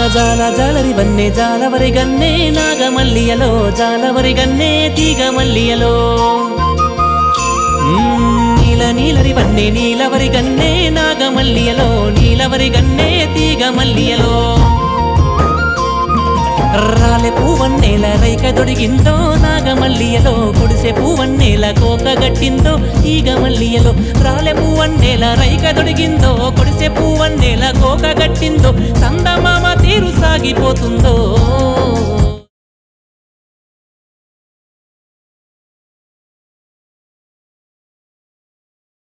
జాల జాలరి వన్నే జాలవరి గన్నే నాగమల్లియలో జాలవరి గన్నే తీగ మల్లియలో మ్మ్, నీల నీలరి వన్నే నీలవరి గన్నే నాగమల్లియలో నీలవరి గన్నే తీగ మల్లియలో రాలె పూవన్నేల రైక దొడిగిందో నాగమల్లియలో కుడిసె పూవన్నేల కోక గట్టిందో ఈగ మల్లియలో రాలె పూవన్నేల రైక దొడిగిందో కొడిసె పూవన్నేల కోక గట్టిందో చందమామ తీరు సాగిపోతుందో